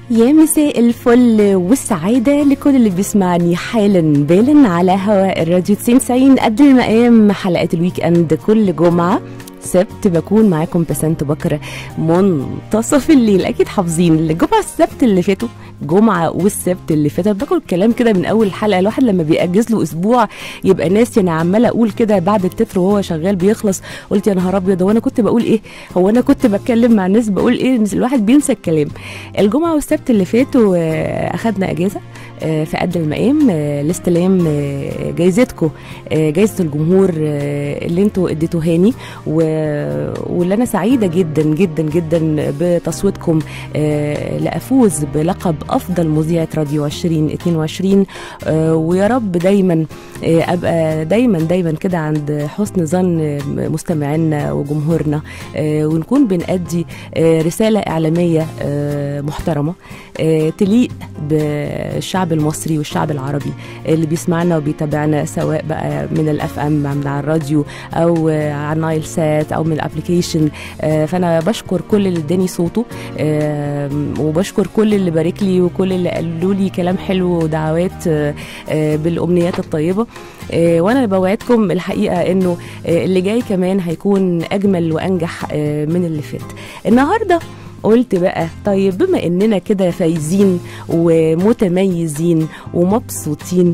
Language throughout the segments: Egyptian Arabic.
يا مساء الفل والسعادة لكل اللي بيسمعني حالا بالا على هواء الراديو 90 قد المقام حلقات الويك اند كل جمعة سبت بكون معاكم بسنت بكر منتصف الليل اكيد حافظين الجمعه السبت اللي فاتوا جمعه والسبت اللي فاتوا باكل الكلام كده من اول حلقه الواحد لما بيأجز له اسبوع يبقى ناسي انا عماله اقول كده بعد التتر وهو شغال بيخلص قلت يا نهار ابيض هو انا كنت بقول ايه هو انا كنت بتكلم مع الناس بقول ايه الواحد بينسى الكلام الجمعه والسبت اللي فاتوا آه، اخدنا اجازه آه، في قد المقام آه، لاستلام آه، جايزتكم آه، جايزه الجمهور آه، اللي انتوا اديتوهاني و- واللي انا سعيده جدا جدا جدا بتصويتكم آه، لافوز بلقب افضل مذيعه راديو 2022 آه، ويا رب دايما آه، ابقى دايما دايما كده عند حسن ظن آه، مستمعينا وجمهورنا آه، ونكون بنأدي آه، رساله اعلاميه آه، محترمه آه، تليق بالشعب المصري والشعب العربي اللي بيسمعنا وبيتابعنا سواء بقى من الاف ام من على الراديو او آه، على نايل سات او من الابلكيشن آه، فانا بشكر كل اللي اداني صوته آه، وبشكر كل اللي بارك لي وكل اللي قالوا لي كلام حلو ودعوات آه، آه، بالامنيات الطيبه آه، وانا بوعدكم الحقيقه انه آه، اللي جاي كمان هيكون اجمل وانجح آه، من اللي فات النهارده قلت بقى طيب بما اننا كده فايزين ومتميزين ومبسوطين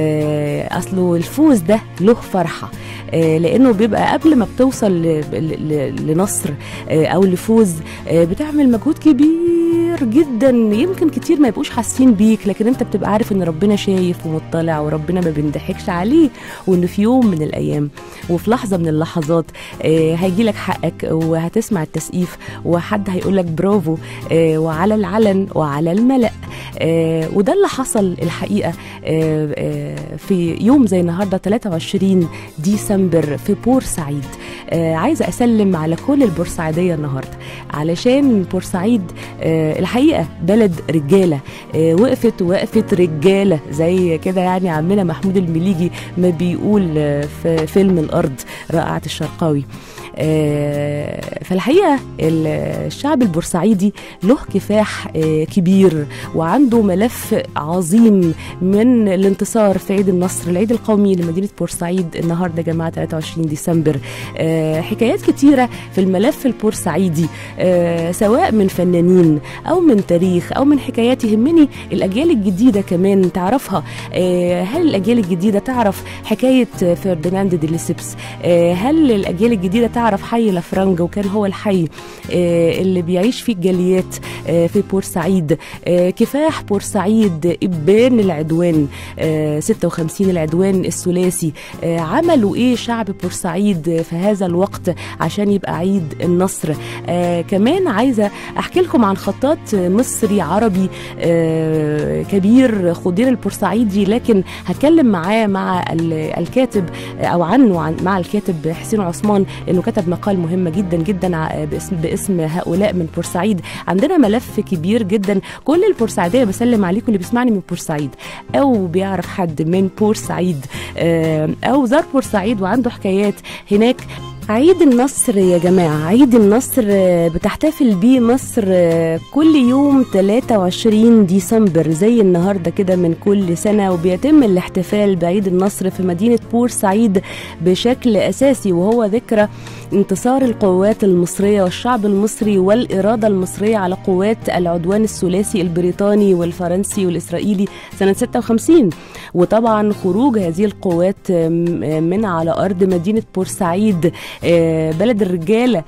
آه اصله الفوز ده له فرحه آه لانه بيبقى قبل ما بتوصل ل- ل- ل- لنصر آه او لفوز آه بتعمل مجهود كبير جدا يمكن كتير ما يبقوش حاسين بيك لكن انت بتبقى عارف ان ربنا شايف ومطلع وربنا ما بينضحكش عليه وان في يوم من الايام وفي لحظه من اللحظات آه هيجي لك حقك وهتسمع التسقيف وحد هيقول لك برافو آه وعلى العلن وعلى الملأ آه وده اللي حصل الحقيقه آه آه في يوم زي النهارده 23 ديسمبر في بورسعيد آه عايزه اسلم على كل البورسعيديه النهارده علشان بورسعيد آه الحقيقه بلد رجاله آه وقفت وقفت رجاله زي كده يعني عمنا محمود المليجي ما بيقول آه في فيلم الارض رائعه الشرقاوي آه، فالحقيقه ال- الشعب البورسعيدي له كفاح آه، كبير وعنده ملف عظيم من الانتصار في عيد النصر العيد القومي لمدينه بورسعيد النهارده يا جماعه 23 ديسمبر آه، حكايات كتيره في الملف البورسعيدي آه، سواء من فنانين او من تاريخ او من حكايات يهمني الاجيال الجديده كمان تعرفها آه، هل الاجيال الجديده تعرف حكايه فرديناند دي ليسيبس آه، هل الاجيال الجديده تعرف حي لافرنج وكان هو الحي آه، اللي بيعيش فيه الجاليات آه، في بورسعيد آه، كفاح بورسعيد ابان العدوان آه، 56 العدوان الثلاثي آه، عملوا ايه شعب بورسعيد في هذا الوقت عشان يبقى عيد النصر آه، كمان عايزه احكي لكم عن خطاط مصري عربي آه، كبير خضير البورسعيدي لكن هتكلم معاه مع ال- الكاتب او عنه عن مع الكاتب حسين عثمان انه كتب مقال مهم جدا جدا ع- باسم باسم هؤلاء من بورسعيد عندنا ملف كبير جدا كل البورسعيديه بسلم عليكم اللي بيسمعني من بورسعيد او بيعرف حد من بورسعيد آه، او زار بورسعيد وعنده حكايات هناك عيد النصر يا جماعة عيد النصر آه، بتحتفل بيه مصر آه، كل يوم 23 ديسمبر زي النهاردة كده من كل سنة وبيتم الاحتفال بعيد النصر في مدينة بورسعيد بشكل أساسي وهو ذكرى انتصار القوات المصرية والشعب المصري والإرادة المصرية على قوات العدوان الثلاثي البريطاني والفرنسي والإسرائيلي سنة 56 وطبعا خروج هذه القوات آم، من على أرض مدينة بورسعيد آه، بلد الرجالة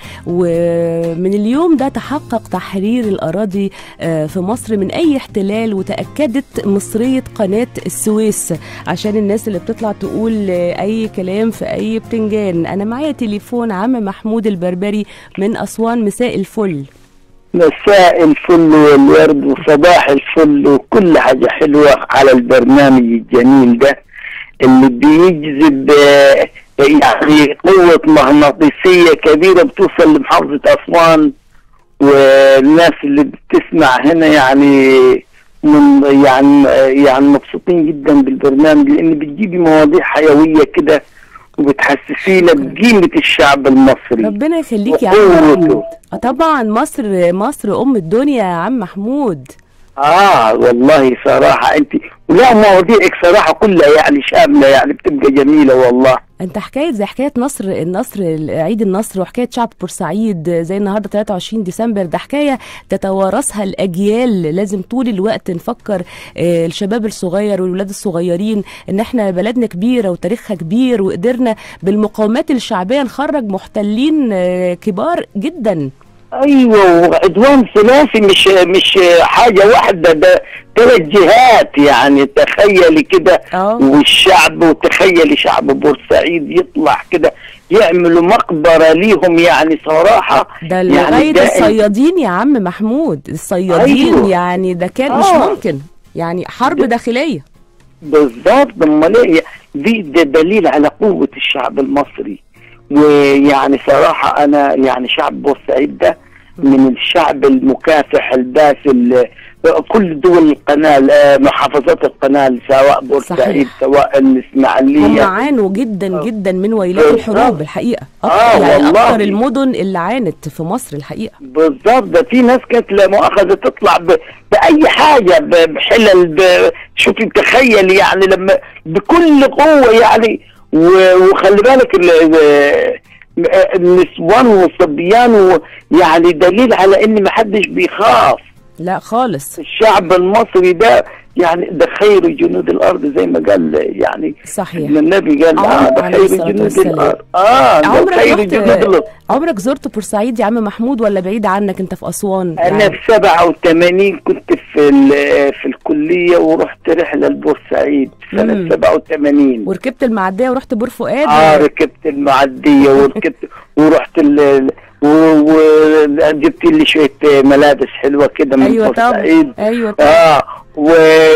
ومن اليوم ده تحقق تحرير الأراضي آه، في مصر من أي احتلال وتأكدت مصرية قناة السويس عشان الناس اللي بتطلع تقول آه، أي كلام في أي بتنجان أنا معايا تليفون عم محمود البربري من أسوان مساء الفل مساء الفل والورد وصباح الفل وكل حاجة حلوة على البرنامج الجميل ده اللي بيجذب آه، يعني قوة مغناطيسية كبيرة بتوصل لمحافظة أسوان والناس اللي بتسمع هنا يعني من يعني يعني مبسوطين جدا بالبرنامج لان بتجيبي مواضيع حيويه كده وبتحسسينا بقيمه الشعب المصري ربنا يخليك يا عم وقوته. محمود آه طبعا مصر مصر ام الدنيا يا عم محمود اه والله صراحه انت ولا مواضيعك صراحه كلها يعني شامله يعني بتبقى جميله والله انت حكايه زي حكايه نصر النصر عيد النصر وحكايه شعب بورسعيد زي النهارده 23 ديسمبر ده حكايه تتوارثها الاجيال لازم طول الوقت نفكر آه، الشباب الصغير والولاد الصغيرين ان احنا بلدنا كبيره وتاريخها كبير وقدرنا بالمقاومات الشعبيه نخرج محتلين آه، كبار جدا ايوه وعدوان ثلاثي مش مش حاجه واحده ده ثلاث جهات يعني تخيلي كده اه والشعب وتخيلي شعب بورسعيد يطلع كده يعملوا مقبره ليهم يعني صراحه ده يعني لغايه ده- الصيادين يا عم محمود الصيادين أيوة. يعني ده كان مش آه. ممكن يعني حرب ده- داخليه بالظبط امال ايه دي ده دليل على قوه الشعب المصري ويعني صراحه انا يعني شعب بورسعيد ده من الشعب المكافح الباسل كل دول القناه آه، محافظات القناه سواء بورسعيد صحيح. سواء هم الاسماعيليه عانوا جدا آه. جدا من ويلات آه. الحروب الحقيقه آه، أكتر يعني والله. اكتر المدن اللي عانت في مصر الحقيقه بالظبط ده في ناس كانت لا مؤاخذه تطلع ب... باي حاجه ب... بحلل ب... شوفي تخيل يعني لما بكل قوه يعني و... وخلي بالك ال... ال- النسوان والصبيان و... يعني دليل على ان ما حدش بيخاف لا خالص الشعب المصري ده يعني ده خير جنود الارض زي ما قال يعني صحيح النبي قال اه عمر ده عليه خير الصلاة جنود والسلام. الارض اه ده عمرك خير رحت جنود الارض عمرك زرت بورسعيد يا عم محمود ولا بعيد عنك انت في اسوان انا يعني في 87 كنت في ال- في الكليه ورحت رحله لبورسعيد سنه مم. 87 وركبت المعديه ورحت بور فؤاد اه ركبت المعديه وركبت ورحت ال وجبت لي شويه ملابس حلوه كده من ايوه طبعا بورسعيد ايوه طبعا اه و...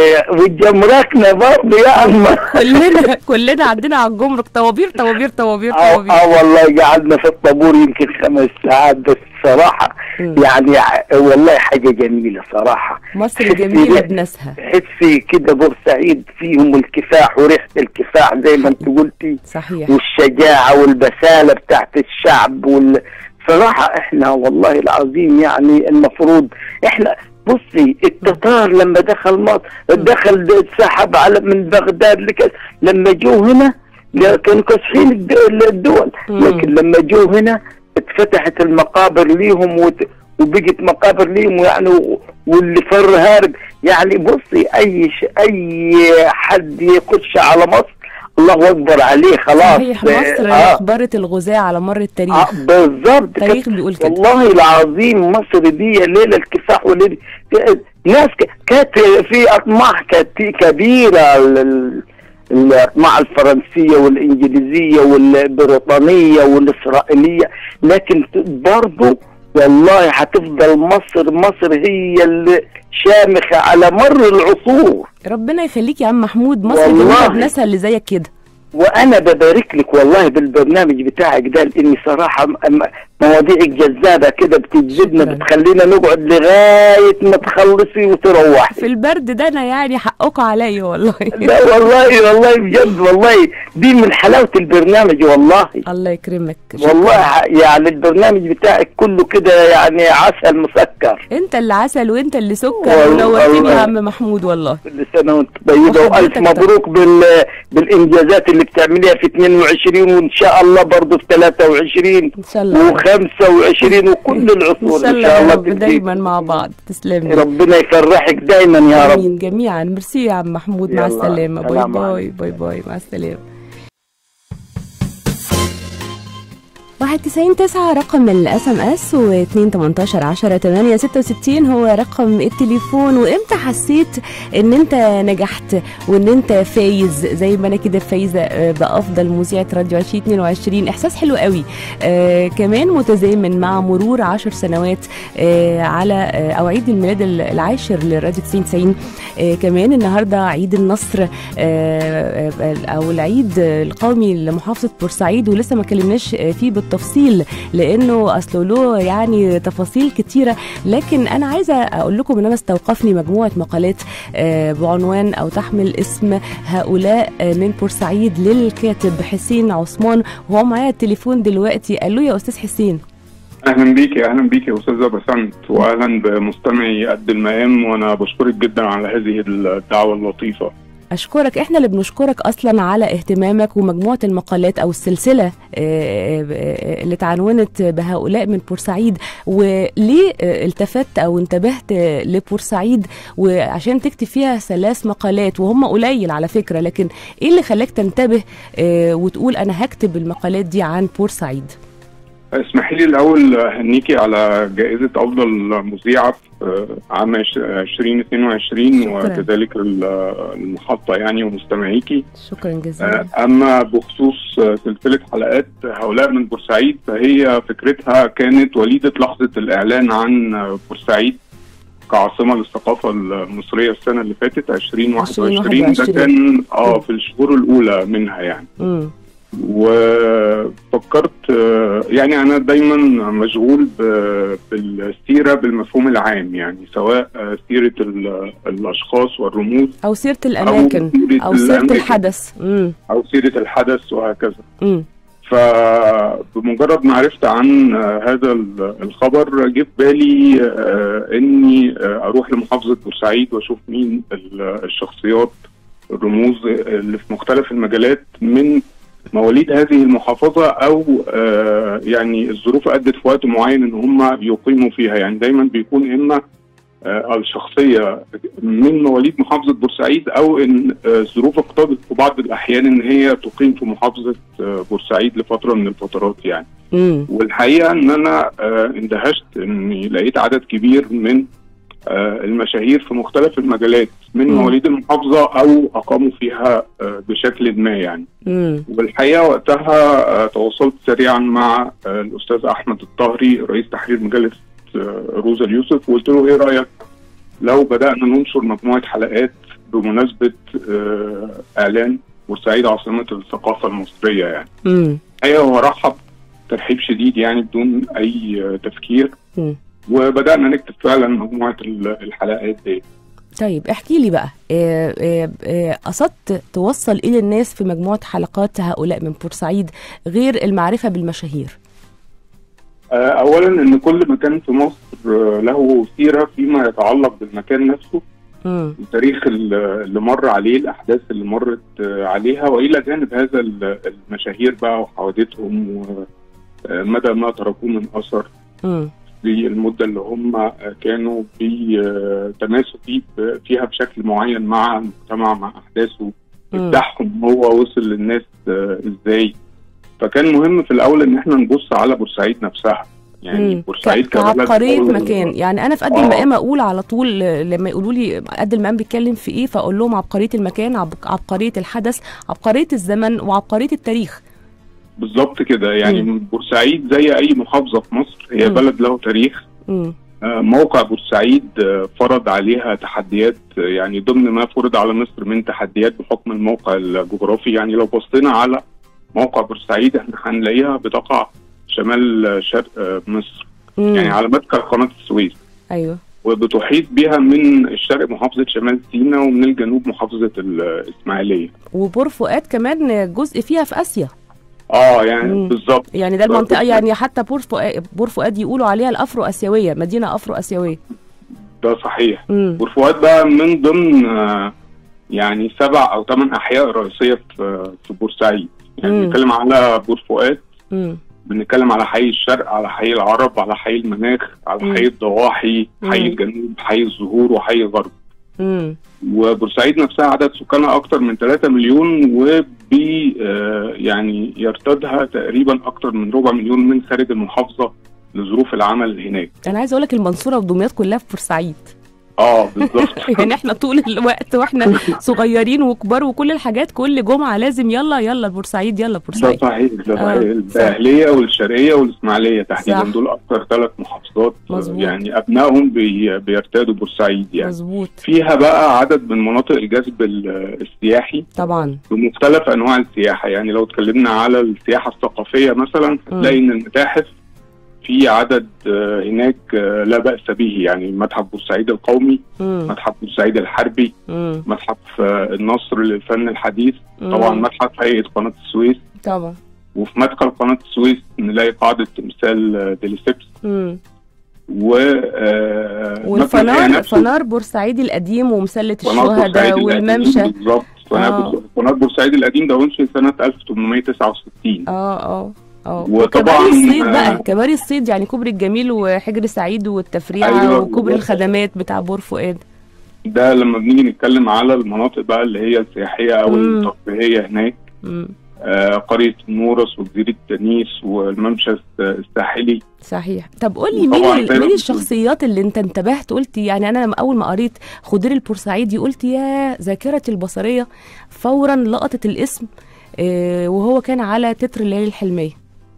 والجمركنا برضه يا عم كلنا كلنا عندنا على الجمرك طوابير طوابير طوابير اه طوابير آه والله قعدنا في الطابور يمكن خمس ساعات بس صراحه مم. يعني ع- والله حاجه جميله صراحه مصر حسي جميله ده- بناسها تحسي كده بورسعيد فيهم الكفاح وريحه الكفاح زي ما انت قلتي صحيح والشجاعه والبساله بتاعت الشعب وال صراحه احنا والله العظيم يعني المفروض احنا بصي التتار لما دخل مصر دخل اتسحب على من بغداد لك لما جو هنا لا- كانوا كاسحين الد- الدول مم. لكن لما جو هنا اتفتحت المقابر ليهم وت- وبقت مقابر ليهم يعني و- واللي فر هارب يعني بصي اي ش... اي حد يخش على مصر الله اكبر عليه خلاص صحيح مصر آه. مقبره الغزاة على مر آه التاريخ بالظبط التاريخ بيقول كده والله العظيم مصر دي ليلة الكفاح وليلة ناس ك- كانت في أطماع كت- كبيرة ال- الأطماع الفرنسية والإنجليزية والبريطانية والإسرائيلية لكن برضو والله هتفضل مصر مصر هي اللي شامخة على مر العصور ربنا يخليك يا عم محمود مصر والله. جميله بناسها اللي زيك كده وانا ببارك لك والله بالبرنامج بتاعك ده لاني صراحه م- م- مواضيعك جذابه كده بتجذبنا شكراً. بتخلينا نقعد لغايه ما تخلصي وتروحي في البرد ده انا يعني حقكم عليا والله لا والله والله بجد والله دي من حلاوه البرنامج والله الله يكرمك شكراً. والله ع- يعني البرنامج بتاعك كله كده يعني عسل مسكر انت اللي عسل وانت اللي سكر والله. ونورتني يا عم محمود والله كل سنه وانت طيبه والف وحضرتك مبروك بال بالانجازات اللي بتعمليها في 22 وان شاء الله برضه في 23 ان شاء الله و25 وكل العصور ان شاء الله يا رب دايما مع بعض تسلم لي ربنا يفرحك دايما يا رب امين جميعا ميرسي يا عم محمود مع يلا، السلامه باي سلام باي عليكم. باي باي مع السلامه 91 9 رقم الاس ام اس و2 18 10 8 66 هو رقم التليفون وامتى حسيت ان انت نجحت وان انت فايز زي ما انا كده فايزه آه، بافضل مذيعه راديو 2022 احساس حلو قوي آه كمان متزامن مع مرور 10 سنوات آه على آه او عيد الميلاد العاشر لراديو 90 90 آه كمان النهارده عيد النصر آه آه، او العيد القومي لمحافظه بورسعيد ولسه ما كلمناش آه، فيه بالتفصيل لانه اصله له يعني تفاصيل كتيره لكن انا عايزه اقول لكم ان انا استوقفني مجموعه مقالات آه، بعنوان او تحمل اسم هؤلاء آه، من بورسعيد للكاتب حسين عثمان وهو معايا التليفون دلوقتي قال له يا استاذ حسين اهلا بيكي اهلا بيكي يا استاذه بسنت واهلا بمستمعي قد المقام وانا بشكرك جدا على هذه الدعوه اللطيفه اشكرك احنا اللي بنشكرك اصلا على اهتمامك ومجموعه المقالات او السلسله آه، آه، اللي اتعنونت بهؤلاء من بورسعيد وليه آه، التفت او انتبهت آه، لبورسعيد وعشان تكتب فيها ثلاث مقالات وهم قليل على فكره لكن ايه اللي خلاك تنتبه آه، وتقول انا هكتب المقالات دي عن بورسعيد اسمحي لي الاول اهنيكي على جائزه افضل مذيعه في عام عش- 2022 شكراً. وكذلك ال- المحطه يعني ومستمعيكي شكرا جزيلا اما بخصوص سلسله حلقات هؤلاء من بورسعيد فهي فكرتها كانت وليده لحظه الاعلان عن بورسعيد كعاصمه للثقافه المصريه السنه اللي فاتت 2021 ده 2021. كان اه في الشهور الاولى منها يعني مم. وفكرت آه، يعني انا دايما مشغول ب- بالسيره بالمفهوم العام يعني سواء آه، سيره ال- الاشخاص والرموز او سيره الاماكن سيرة او سيره الأماكن، الحدث مم. او سيره الحدث وهكذا مم. فبمجرد ما عرفت عن آه، هذا ال- الخبر جه في بالي آه، اني آه، اروح لمحافظه بورسعيد واشوف مين ال- الشخصيات الرموز اللي في مختلف المجالات من مواليد هذه المحافظه او آه، يعني الظروف ادت في وقت معين ان هم يقيموا فيها يعني دايما بيكون اما آه، الشخصيه من مواليد محافظه بورسعيد او ان آه، الظروف اقتضت في بعض الاحيان ان هي تقيم في محافظه آه، بورسعيد لفتره من الفترات يعني مم. والحقيقه ان انا آه، اندهشت اني لقيت عدد كبير من آه، المشاهير في مختلف المجالات من مم. مواليد المحافظه او اقاموا فيها آه، بشكل ما يعني مم. والحقيقه وقتها آه، تواصلت سريعا مع آه، الاستاذ احمد الطهري رئيس تحرير مجله آه، روزا اليوسف وقلت له ايه رايك لو بدانا ننشر مجموعه حلقات بمناسبه آه، اعلان بورسعيد عاصمه الثقافه المصريه يعني مم. الحقيقه هو رحب ترحيب شديد يعني بدون اي آه، تفكير مم. وبدانا نكتب فعلا مجموعه ال- الحلقات دي طيب احكي لي بقى آه، آه، آه، قصدت توصل ايه للناس في مجموعه حلقات هؤلاء من بورسعيد غير المعرفه بالمشاهير آه، اولا ان كل مكان في مصر آه، له سيره فيما يتعلق بالمكان نفسه مم. التاريخ ال- اللي مر عليه الاحداث اللي مرت آه، عليها والى جانب هذا ال- المشاهير بقى وحوادثهم ومدى ما تركوه من اثر مم. في المده اللي هم آه، كانوا بيتماسوا فيه ب- فيها بشكل معين مع المجتمع مع احداثه مم. ابداعهم هو وصل للناس آه، ازاي فكان مهم في الاول ان احنا نبص على بورسعيد نفسها يعني مم. بورسعيد ك- كبلد كعبقريه أول- مكان يعني انا في قد آه. المقام اقول على طول آه، لما يقولوا لي قد المقام بيتكلم في ايه فاقول لهم عبقريه المكان عب- عبقريه الحدث عبقريه الزمن وعبقريه التاريخ بالظبط كده يعني مم. بورسعيد زي اي محافظه في مصر هي مم. بلد له تاريخ مم. آه، موقع بورسعيد آه، فرض عليها تحديات آه، يعني ضمن ما فرض على مصر من تحديات بحكم الموقع الجغرافي يعني لو بصينا على موقع بورسعيد احنا هنلاقيها بتقع شمال آه، شرق آه، مصر مم. يعني على مدخل قناه السويس ايوه وبتحيط بها من الشرق محافظه شمال سيناء ومن الجنوب محافظه الاسماعيليه وبور فؤاد كمان جزء فيها في اسيا اه يعني مم. بالظبط يعني ده المنطقه بالظبط. يعني حتى بور فؤاد بور فؤاد يقولوا عليها الافرو اسيويه مدينه افرو اسيويه ده صحيح امم بور فؤاد بقى من ضمن آه، يعني سبع او ثمان احياء رئيسيه في في بورسعيد يعني مم. بنتكلم على بور فؤاد امم بنتكلم على حي الشرق على حي العرب على حي المناخ على مم. حي الضواحي حي مم. الجنوب حي الزهور وحي الغرب امم وبورسعيد نفسها عدد سكانها اكثر من 3 مليون وبي آه، يعني يرتادها تقريبا اكثر من ربع مليون من خارج المحافظه لظروف العمل هناك انا عايزه اقول لك المنصوره ودمياط كلها في بورسعيد اه بالظبط يعني احنا طول الوقت واحنا صغيرين وكبار وكل الحاجات كل جمعه لازم يلا يلا بورسعيد يلا ده بورسعيد صحيح ده آه، صحيح صح. الاهليه والشرقيه والاسماعيليه تحديدا صح. دول اكثر ثلاث محافظات مظبوط. يعني ابنائهم بي بيرتادوا بورسعيد يعني مظبوط فيها بقى عدد من مناطق الجذب ال- السياحي طبعا بمختلف انواع السياحه يعني لو اتكلمنا على السياحه الثقافيه مثلا هتلاقي ان المتاحف في عدد آه، هناك آه، لا باس به يعني متحف بورسعيد القومي امم متحف بورسعيد الحربي امم متحف آه، النصر للفن الحديث طبعا مم. متحف هيئه قناه السويس طبعا وفي مدخل قناه السويس نلاقي قاعده تمثال آه، ديليسيبس مم. و آه، مبنى والفنار نفسه فنار بورسعيد القديم ومسله قناة بورسعيد الشهداء القديم والممشى بالظبط قناه آه. بورس- قناه بورسعيد القديم ده انشئ سنه 1869 اه اه اه وطبعاً، وكباري الصيد آه، بقى كباري الصيد يعني كوبري الجميل وحجر سعيد والتفريعه أيوة، وكوبري بالظبط. الخدمات بتاع بور فؤاد ده لما بنيجي نتكلم على المناطق بقى اللي هي السياحيه او مم. الترفيهيه هناك مم. آه، قريه النورس وجزيره تنيس والممشى الساحلي صحيح طب قول لي مين وطبعاً ال- زي ما مين بتقول. الشخصيات اللي انت انتبهت قلت يعني انا لما اول ما قريت خضير البورسعيدي قلت يا ذاكرتي البصريه فورا لقطت الاسم آه، وهو كان على تتر الليالي الحلميه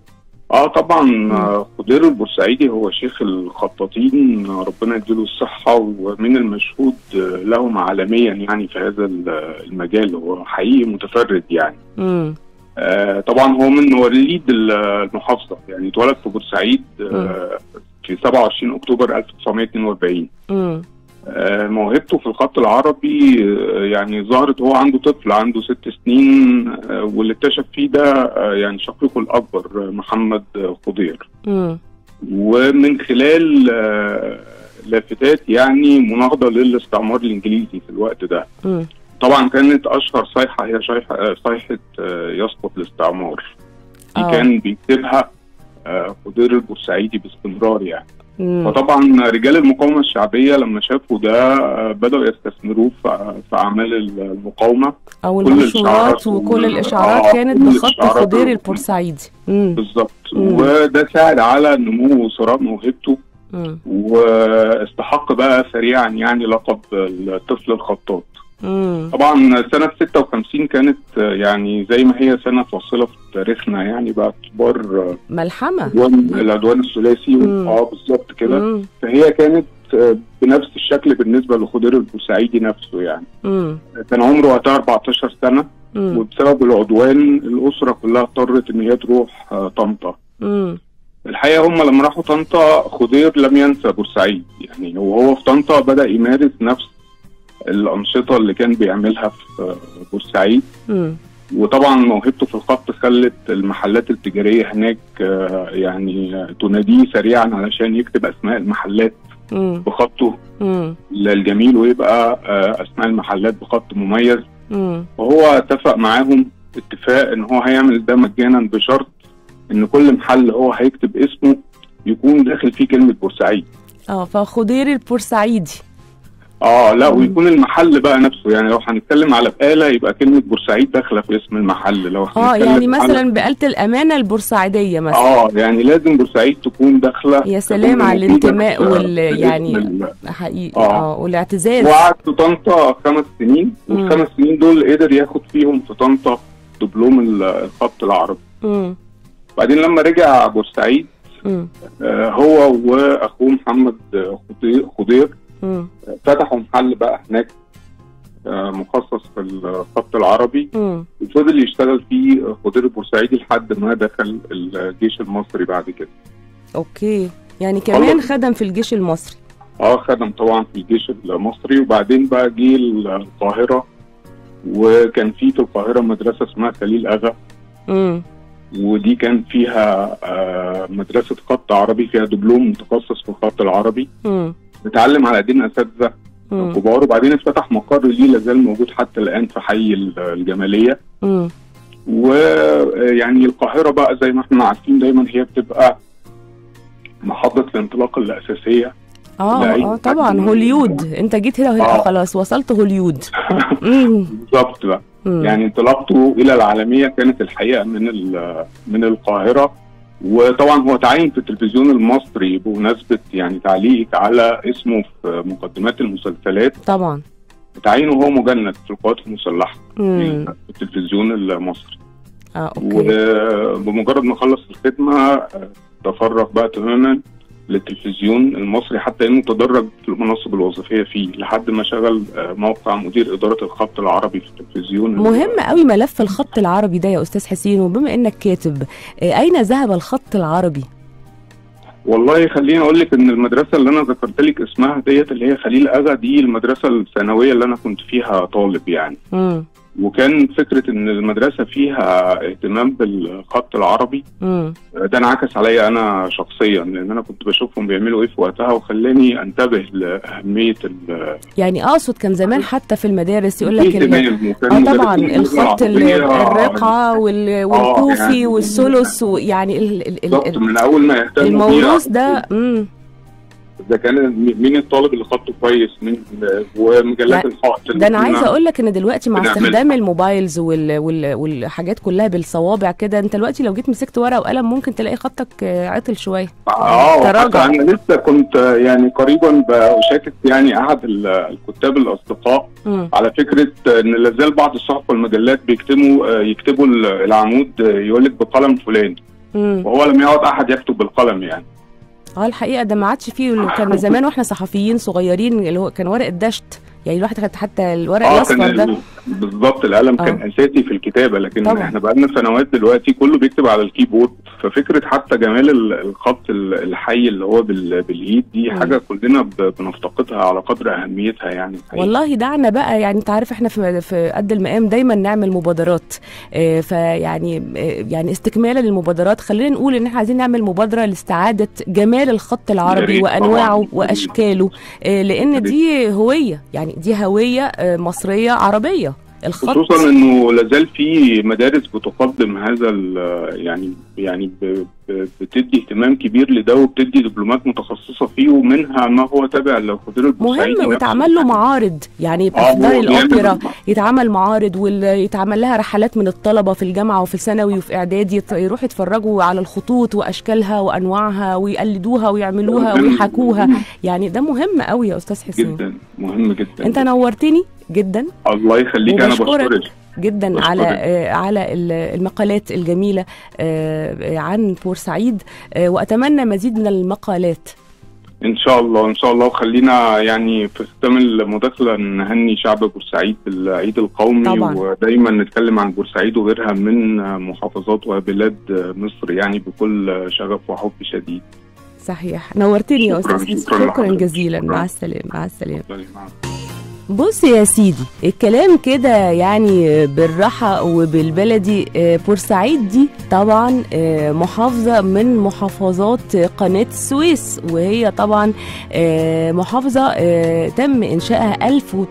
اه طبعا آه، خضير البورسعيدي هو شيخ الخطاطين آه، ربنا يديله الصحه ومن المشهود آه، لهم عالميا يعني في هذا ال- المجال هو حقيقي متفرد يعني امم آه، طبعا هو من مواليد ال- المحافظه يعني اتولد في بورسعيد آه، في 27 اكتوبر 1942 امم آه، موهبته في الخط العربي آه، يعني ظهرت وهو عنده طفل عنده ست سنين آه، واللي اكتشف فيه ده آه، يعني شقيقه الاكبر آه، محمد آه، خضير امم ومن خلال آه، لافتات يعني مناهضه للاستعمار الانجليزي في الوقت ده امم طبعا كانت اشهر صيحه هي صيحه آه، صيحه آه، يسقط الاستعمار دي آه. كان بيكتبها آه، خضير البورسعيدي باستمرار يعني امم فطبعا رجال المقاومه الشعبيه لما شافوا ده آه، بداوا يستثمروه في في اعمال المقاومه او كل المنشورات الإشعارات وكل وال- الاشعارات آه، كانت كل بخط الإشعارات خضير وال- البورسعيدي امم بالظبط مم. وده ساعد على نمو وثراء موهبته امم واستحق بقى سريعا يعني لقب الطفل الخطاط امم طبعا سنة 56 كانت آه، يعني زي ما هي سنة فاصلة في تاريخنا يعني باعتبار آه، ملحمه عدوان العدوان الثلاثي مم. اه بالظبط كده امم فهي كانت آه، بنفس الشكل بالنسبة لخضير البورسعيدي نفسه يعني امم كان عمره وقتها 14 سنة امم وبسبب العدوان الأسرة كلها اضطرت إن هي تروح آه، طنطا امم الحقيقة هم لما راحوا طنطا خضير لم ينسى بورسعيد يعني وهو في طنطا بدأ يمارس نفس الأنشطة اللي كان بيعملها في آه، بورسعيد امم وطبعا موهبته في الخط خلت المحلات التجارية هناك آه، يعني آه، تناديه سريعا علشان يكتب أسماء المحلات امم بخطه امم الجميل ويبقى آه، أسماء المحلات بخط مميز امم وهو اتفق معاهم اتفاق ان هو هيعمل ده مجانا بشرط ان كل محل هو هيكتب اسمه يكون داخل فيه كلمه بورسعيد اه فخضير البورسعيدي اه لا مم. ويكون المحل بقى نفسه يعني لو هنتكلم على بقاله يبقى كلمه بورسعيد داخله في اسم المحل لو اه هنتكلم يعني على- مثلا بقالة الأمانة البورسعيدية مثلا اه يعني لازم بورسعيد تكون داخله يا سلام تكون على موجودة الانتماء في- وال في يعني اسم ال- حقيقي آه. اه والاعتزاز وقعد في طنطا خمس سنين مم. والخمس سنين دول قدر ياخد فيهم في طنطا دبلوم ال- الخط العربي مم. بعدين لما رجع بورسعيد مم. آه، هو واخوه محمد آه، خضير- خضير مم. فتحوا محل بقى هناك آه، مخصص في الخط العربي مم. وفضل يشتغل فيه آه، خضير البورسعيدي لحد ما دخل الجيش المصري بعد كده اوكي يعني كمان الله. خدم في الجيش المصري اه خدم طبعا في الجيش المصري وبعدين بقى جه القاهره وكان في في القاهره مدرسه اسمها خليل اغا مم. ودي كان فيها آه، مدرسه خط عربي فيها دبلوم متخصص في الخط العربي مم. اتعلم على ايدين اساتذه مم. كبار وبعدين افتتح مقر ليه لازال موجود حتى الان في حي الجماليه مم. ويعني القاهره بقى زي ما احنا عارفين دايما هي بتبقى محطه الانطلاق الاساسيه اه لأي اه حد طبعا من- هوليود انت جيت هنا وهنا آه. خلاص وصلت هوليود مم. بالظبط بقى مم. يعني انطلاقته الى العالميه كانت الحقيقه من ال- من القاهره وطبعا هو تعين في التلفزيون المصري بمناسبه يعني تعليقك على اسمه في مقدمات المسلسلات طبعا تعينه هو مجند في القوات المسلحه مم. في التلفزيون المصري اه اوكي وبمجرد ما خلص الخدمه آه، تفرغ بقى تماما للتلفزيون المصري حتى انه تدرج في المناصب الوظيفيه فيه لحد ما شغل آه، موقع مدير اداره الخط العربي في التلفزيون مهم قوي ملف الخط العربي ده يا استاذ حسين وبما انك كاتب آه، اين ذهب الخط العربي والله خليني اقول لك ان المدرسه اللي انا ذكرت لك اسمها ديت اللي هي خليل اغا دي المدرسه الثانويه اللي انا كنت فيها طالب يعني مم. وكان فكره ان المدرسه فيها اهتمام بالخط العربي مم. ده انعكس عليا انا شخصيا لان انا كنت بشوفهم بيعملوا ايه في وقتها وخلاني انتبه لاهميه ال- يعني اقصد كان زمان حتى في المدارس يقول لك ال- الاهتمام وكان اه مدرس طبعا اللغة الخط ال- العربية الرقعه وال- والكوفي يعني والثلث ويعني ال- ال- بالظبط ال- من اول ما يهتموا الموروث بيها، ده مم. ده كان مين الطالب اللي خطه كويس مين ومجلات لا، الخط اللي ده انا كنا- عايزه اقول لك ان دلوقتي مع بنعملها. استخدام الموبايلز وال... وال... والحاجات كلها بالصوابع كده انت دلوقتي لو جيت مسكت ورقه وقلم ممكن تلاقي خطك آه، عطل شويه اه تراجع. حتى انا لسه كنت يعني قريبا بشاكك يعني احد ال- الكتاب الاصدقاء مم. على فكره ان لازال بعض الصحف والمجلات بيكتبوا يكتبوا العمود يقول لك بقلم فلان مم. وهو لم يعد احد يكتب بالقلم يعني اه الحقيقه ده ما عادش فيه اللي كان زمان واحنا صحفيين صغيرين اللي هو كان ورق الدشت يعني الواحد كانت حتى الورق اه الاصفر كان ده ال- بالظبط القلم آه. كان اساسي في الكتابه لكن طبعا. احنا بقالنا سنوات دلوقتي كله بيكتب على الكيبورد ففكره حتى جمال ال- الخط ال- الحي اللي هو بال- بالايد دي مم. حاجه كلنا ب- بنفتقدها على قدر اهميتها يعني الحقيقة. والله دعنا بقى يعني انت عارف احنا في في قد المقام دايما نعمل مبادرات اه فيعني اه يعني استكمالا للمبادرات خلينا نقول ان احنا عايزين نعمل مبادره لاستعاده جمال الخط العربي ريت وانواعه طبعاً. واشكاله اه لان دي هويه يعني دي هويه اه مصريه عربيه الخط خصوصا انه لازال في مدارس بتقدم هذا ال- يعني يعني ب- ب- بتدي اهتمام كبير لده وبتدي دبلومات متخصصه فيه ومنها ما هو تابع للخضير البورسعيدي مهم نفسه. ويتعمل له معارض يعني يبقى آه، في دار هو بيعمل- الاوبرا يتعمل معارض ويتعمل لها رحلات من الطلبه في الجامعه وفي الثانوي وفي اعدادي يت- يروحوا يتفرجوا على الخطوط واشكالها وانواعها ويقلدوها ويعملوها مهم. ويحكوها يعني ده مهم قوي يا استاذ حسين جدا مهم جدا انت نورتني جدا الله يخليك انا وبشكرك. بشكرك جدا بشكرك. على آه على ال- المقالات الجميله آه آه، عن بورسعيد آه واتمنى مزيد من المقالات ان شاء الله ان شاء الله وخلينا يعني في ختام المداخله نهني شعب بورسعيد بالعيد القومي طبعاً. ودايما نتكلم عن بورسعيد وغيرها من محافظات وبلاد مصر يعني بكل شغف وحب شديد صحيح نورتني يا شكراً، استاذ حسين شكراً شكرا لحضرتك. جزيلا شكراً. مع السلامه مع السلامه مع بص يا سيدي الكلام كده يعني بالراحة وبالبلدي آه، بورسعيد دي طبعا آه، محافظة من محافظات قناة السويس وهي طبعا آه، محافظة آه، تم إنشائها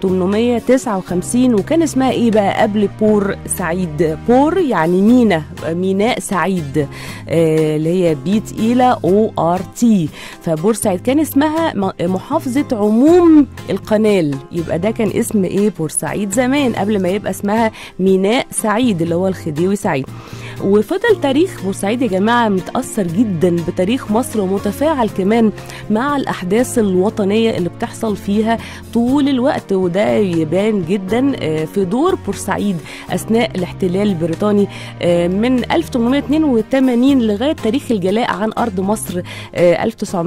1859 وكان اسمها إيه بقى قبل بور سعيد بور يعني مينا ميناء سعيد آه، اللي هي بي تقيلة او ار تي فبورسعيد كان اسمها م- محافظة عموم القنال يبقى ده كان اسم ايه بورسعيد زمان قبل ما يبقى اسمها ميناء سعيد اللي هو الخديوي سعيد وفضل تاريخ بورسعيد يا جماعة متأثر جدا بتاريخ مصر ومتفاعل كمان مع الأحداث الوطنية اللي بتحصل فيها طول الوقت وده يبان جدا آه، في دور بورسعيد أثناء الاحتلال البريطاني آه، من 1882 لغاية تاريخ الجلاء عن أرض مصر آه،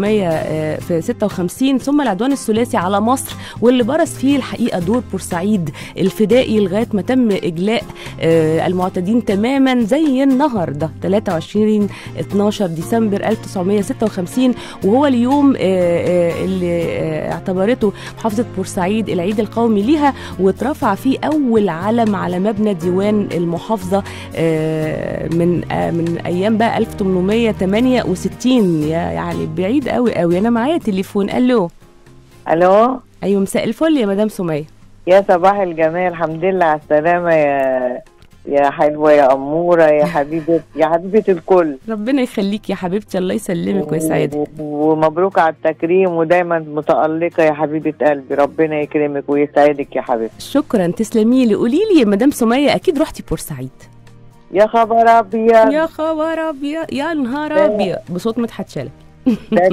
1956 ثم العدوان الثلاثي على مصر واللي برز فيه الحقيقة دور بورسعيد الفدائي لغاية ما تم إجلاء آه، المعتدين تماما زي النهاردة 23 12 ديسمبر 1956 وهو اليوم آه، آه، اللي آه، اعتبرته محافظة بورسعيد العيد القومي ليها واترفع فيه أول علم على مبنى ديوان المحافظة آه، من آه، من أيام بقى 1868 يا- يعني بعيد قوي قوي أنا معايا تليفون ألو الو أيوة مساء الفل يا مدام سمية يا صباح الجمال الحمد لله على السلامة يا يا حلوة يا أمورة يا حبيبة يا حبيبة الكل ربنا يخليك يا حبيبتي الله يسلمك ويسعدك و- ومبروك على التكريم ودايما متألقة يا حبيبة قلبي ربنا يكرمك ويسعدك يا حبيبتي شكرا تسلمي لي قولي لي يا مدام سمية أكيد رحتي بورسعيد يا خبر أبيض يا خبر أبيض يا نهار أبيض بصوت مدحت شلبي ده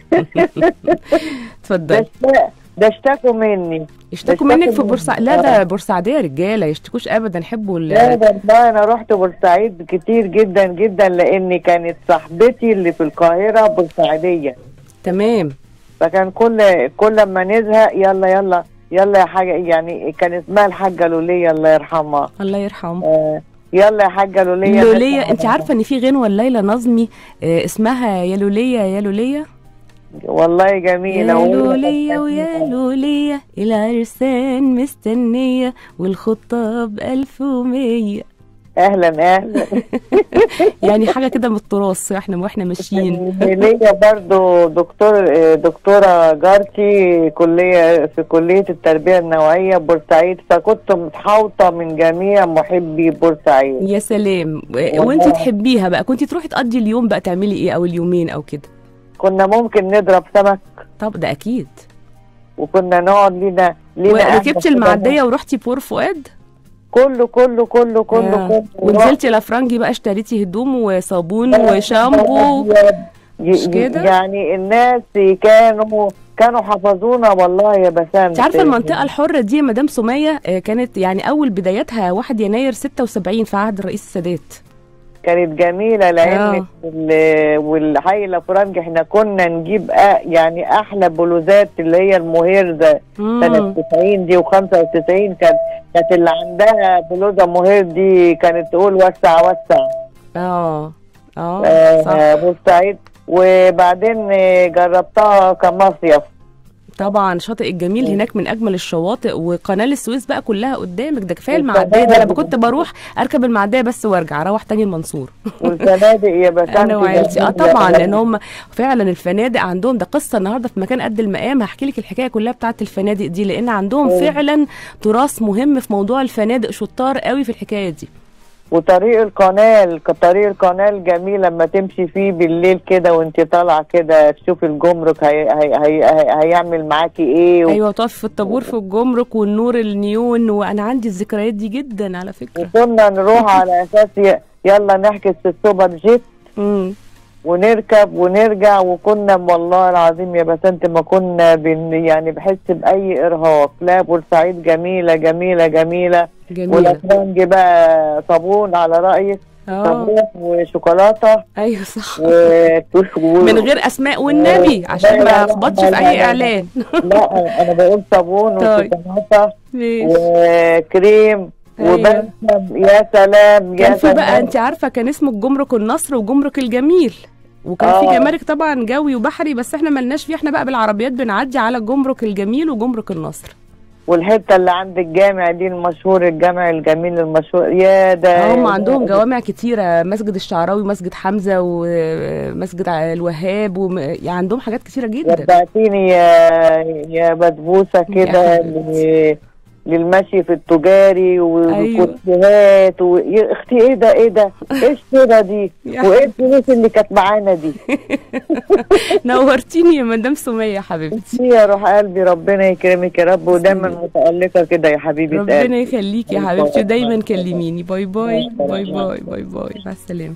اتفضلي اشتا- ده اشتكوا مني يشتكوا ده منك في اشتكوا بورسعيد مني. لا ده بورسعيدية رجالة يشتكوش أبدا يحبوا لا ال- ده والله انا رحت بورسعيد كتير جدا جدا لان كانت صاحبتي اللي في القاهره بورسعيديه تمام فكان كل كل ما نزهق يلا يلا يلا يا حاجه يعني كان اسمها الحاجه لوليه الله يرحمها الله يرحمه آه يلا يا حاجه لوليه لولية انت عارفة ان في غنوة ليلى نظمي آه، اسمها يا لولية يا لولية والله جميلة يا وهي لولية كانت ويا لولية العرسان مستنية والخطاب ألف ومية اهلا اهلا يعني حاجة كده من التراث احنا واحنا ماشيين ليا برضو دكتور دكتورة جارتي كلية في كلية التربية النوعية بورسعيد فكنت متحوطة من جميع محبي بورسعيد يا سلام و- وانت تحبيها بقى كنت تروحي تقضي اليوم بقى تعملي ايه او اليومين او كده كنا ممكن نضرب سمك طب ده اكيد وكنا نقعد لينا لينا قعدة وركبتي كده. المعدية ورحتي بور فؤاد كله كله كله كله آه. كله ونزلتي لافرنجي بقى اشتريتي هدوم وصابون وشامبو مش كده؟ يعني الناس كانوا كانوا حفظونا والله يا بسام انت عارفه المنطقه الحره دي يا مدام سميه آه، كانت يعني اول بداياتها 1 يناير 76 في عهد الرئيس السادات كانت جميله لعلمك وال- والحي الافرنج احنا كنا نجيب أ- يعني احلى بلوزات اللي هي المهير ده سنه مم. 90 دي و95 كانت كانت اللي عندها بلوزه مهير دي كانت تقول وسع وسع اه اه صح آه بورسعيد وبعدين آه، جربتها كمصيف طبعا شاطئ الجميل هناك من اجمل الشواطئ وقناه السويس بقى كلها قدامك ده كفايه والفنادق المعديه ده لما كنت بروح اركب المعديه بس وارجع اروح تاني المنصور والفنادق يا بسام انا وعيلتي اه طبعا لان هم فعلا الفنادق عندهم ده قصه النهارده في مكان قد المقام هحكي لك الحكايه كلها بتاعت الفنادق دي لان عندهم أوه. فعلا تراث مهم في موضوع الفنادق شطار قوي في الحكايه دي وطريق القناه طريق القناه الجميل لما تمشي فيه بالليل كده وانت طالعه كده تشوف الجمرك هي هي هي هي هيعمل معاكي ايه و... ايوه تقف في الطابور في الجمرك والنور النيون وانا عندي الذكريات دي جدا على فكره وكنا نروح على اساس ي- يلا نحجز في السوبر جيت امم ونركب ونرجع وكنا والله العظيم يا بسنت ما كنا بن يعني بحس باي ارهاق لا بورسعيد جميله جميله جميله جميله والافرنج بقى صابون على رايك اه صابون وشوكولاته ايوه صح و... و... من غير اسماء والنبي عشان لا، ما لا، اخبطش لا، في لا، اي لا. اعلان لا انا بقول صابون طيب. وشوكولاته ماشي وكريم أيوة. وبلسم يا سلام يا كان في بقى سلام انت عارفه كان اسمه الجمرك النصر وجمرك الجميل وكان في آه. جمارك طبعا جوي وبحري بس احنا ملناش فيه احنا بقى بالعربيات بنعدي على الجمرك الجميل وجمرك النصر والحته اللي عند الجامع دي المشهور الجامع الجميل المشهور يا ده هم عندهم جوامع كتيرة مسجد الشعراوي ومسجد حمزة ومسجد الوهاب وم... يعني عندهم حاجات كتيرة جدا رجعتيني يا يا بسبوسه كده ل- للمشي في التجاري والكوتشيهات و... يا اختي ايه ده ايه ده ايه الشيره دي يا وايه الفلوس اللي كانت معانا دي نورتيني يا مدام سمية يا حبيبتي يا روح قلبي ربنا يكرمك يا رب ودايما متألقة كده يا حبيبي ربنا يخليك يا حبيبتي دايما كلميني باي باي باي باي باي باي مع السلامة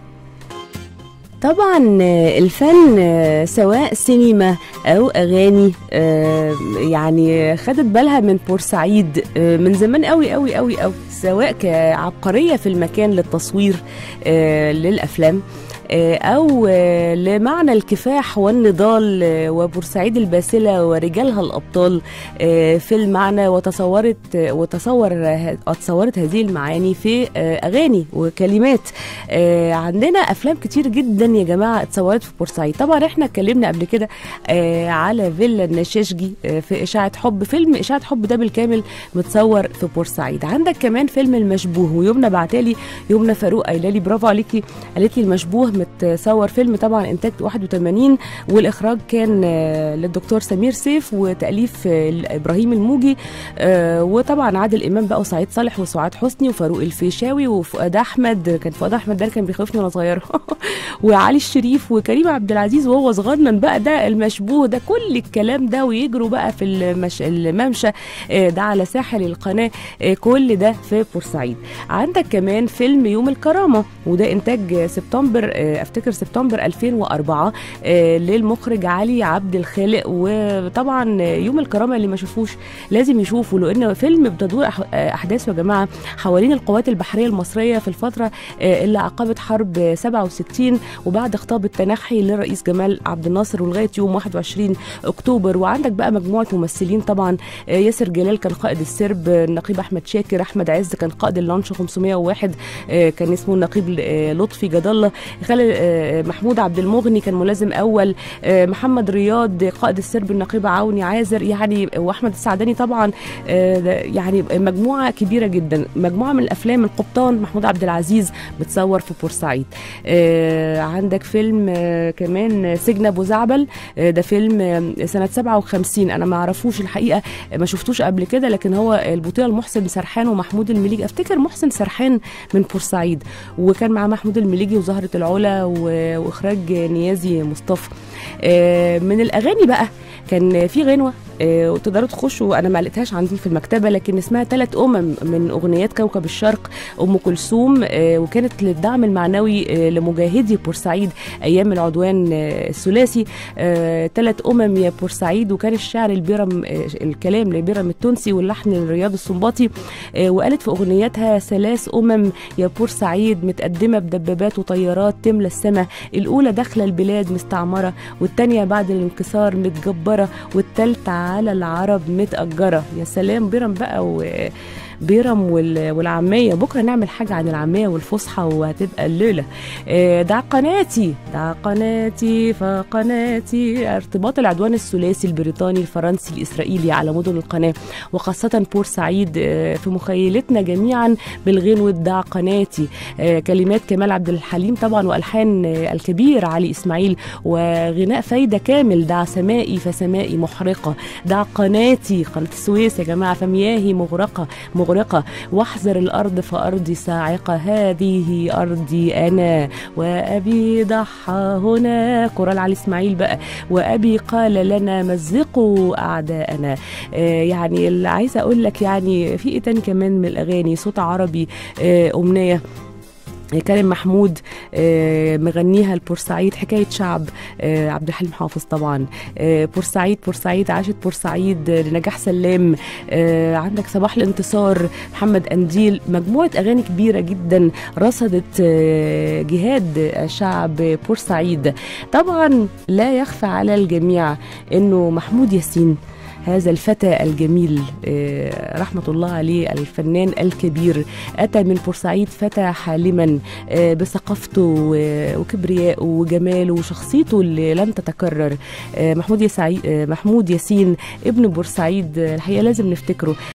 طبعا آه، الفن آه، سواء سينما او اغاني آه، يعني خدت بالها من بورسعيد آه، من زمان قوي قوي قوي قوي سواء كعبقريه في المكان للتصوير آه، للافلام آه، او آه، لمعنى الكفاح والنضال آه، وبورسعيد الباسله ورجالها الابطال آه، في المعنى وتصورت آه، وتصور ه- تصورت هذه المعاني في آه، اغاني وكلمات آه، عندنا افلام كتير جدا يا جماعه اتصورت في بورسعيد طبعا احنا اتكلمنا قبل كده آه، على فيلا النشاشجي آه، في اشاعه حب فيلم اشاعه حب ده بالكامل متصور في بورسعيد عندك كمان فيلم المشبوه ويمنى بعتالي يمنى فاروق قايله لي برافو عليكي قالت لي المشبوه متصور فيلم طبعا انتاج 81 والاخراج كان آه، للدكتور سمير سيف وتاليف آه، ابراهيم الموجي آه، وطبعا عادل امام بقى وسعيد صالح وسعاد حسني وفاروق الفيشاوي وفؤاد احمد كان فؤاد احمد ده اللي كان بيخوفني وانا صغيره وعلي الشريف وكريم عبد العزيز وهو صغنن بقى ده المشبوه ده كل الكلام ده ويجروا بقى في المش... الممشى آه، ده على ساحل القناه آه، كل ده في بورسعيد عندك كمان فيلم يوم الكرامه وده انتاج آه، سبتمبر آه، افتكر سبتمبر 2004 آه، للمخرج علي عبد الخالق وطبعا آه، يوم الكرامه اللي ما شافوش لازم يشوفوا لانه فيلم بتدور أح- آه، احداثه يا جماعه حوالين القوات البحريه المصريه في الفتره آه، اللي عقبت حرب آه، 67 وبعد خطاب التنحي للرئيس جمال عبد الناصر ولغايه يوم 21 اكتوبر وعندك بقى مجموعه ممثلين طبعا آه، ياسر جلال كان قائد السرب آه، النقيب احمد شاكر احمد عز كان قائد اللانش 501 آه، كان اسمه النقيب آه، لطفي جد الله خالد خالد آه، محمود عبد المغني كان ملازم اول آه، محمد رياض قائد السرب النقيب عوني عازر يعني واحمد السعداني طبعا آه، ده يعني مجموعه كبيره جدا مجموعه من الافلام القبطان محمود عبد العزيز متصور في بورسعيد آه، عندك فيلم آه، كمان سجن ابو زعبل آه، ده فيلم آه، سنه 57 انا ما اعرفوش الحقيقه آه، ما شفتوش قبل كده لكن هو البطوله لمحسن سرحان ومحمود المليجي افتكر محسن سرحان من بورسعيد وكان معاه محمود المليجي وزهره العلا و- واخراج نيازي مصطفى آه، من الاغاني بقى كان في غنوه آه، وتقدروا تخشوا انا ما لقيتهاش عندي في المكتبه لكن اسمها ثلاث امم من اغنيات كوكب الشرق ام كلثوم آه، وكانت للدعم المعنوي آه، لمجاهدي بورسعيد ايام العدوان آه، الثلاثي ثلاث امم يا بورسعيد وكان الشعر البيرم آه، الكلام لبيرم التونسي واللحن لرياض السنباطي آه، وقالت في اغنياتها ثلاث امم يا بورسعيد متقدمه بدبابات وطيارات تملى السماء الاولى داخله البلاد مستعمره والتانيه بعد الانكسار متجبره والتالتة على العرب متأجرة يا سلام بيرم بقى و بيرم وال- والعامية بكرة نعمل حاجة عن العامية والفصحى وهتبقى الليلة آه، ده قناتي ده قناتي فقناتي ارتباط العدوان الثلاثي البريطاني الفرنسي الإسرائيلي على مدن القناة وخاصة بورسعيد آه، في مخيلتنا جميعا بالغنو دع قناتي آه، كلمات كمال عبد الحليم طبعا والحان آه، الكبير علي اسماعيل وغناء فايده كامل دع سمائي فسمائي محرقه دع قناتي قناه السويس يا جماعه فمياهي مغرقه مغرقه واحذر الارض فارضي صاعقه هذه ارضي انا وابي ضحى هنا كورال علي اسماعيل بقى وابي قال لنا مزقوا اعداءنا آه، يعني اللي عايزه اقول لك يعني في ايه تاني كمان من الاغاني صوت عربي آه، امنيه كريم محمود آه، مغنيها البورسعيد حكاية شعب آه، عبد الحليم حافظ طبعا آه، بورسعيد بورسعيد عاشت بورسعيد آه، لنجاح سلام آه، عندك صباح الانتصار محمد أنديل مجموعة أغاني كبيرة جدا رصدت آه، جهاد شعب بورسعيد طبعا لا يخفى على الجميع أنه محمود ياسين هذا الفتى الجميل آه، رحمة الله عليه الفنان الكبير أتى من بورسعيد فتى حالما آه، بثقافته و- وكبريائه وجماله وشخصيته اللي لن تتكرر آه، محمود يسعي آه، محمود ياسين ابن بورسعيد آه، الحقيقة لازم نفتكره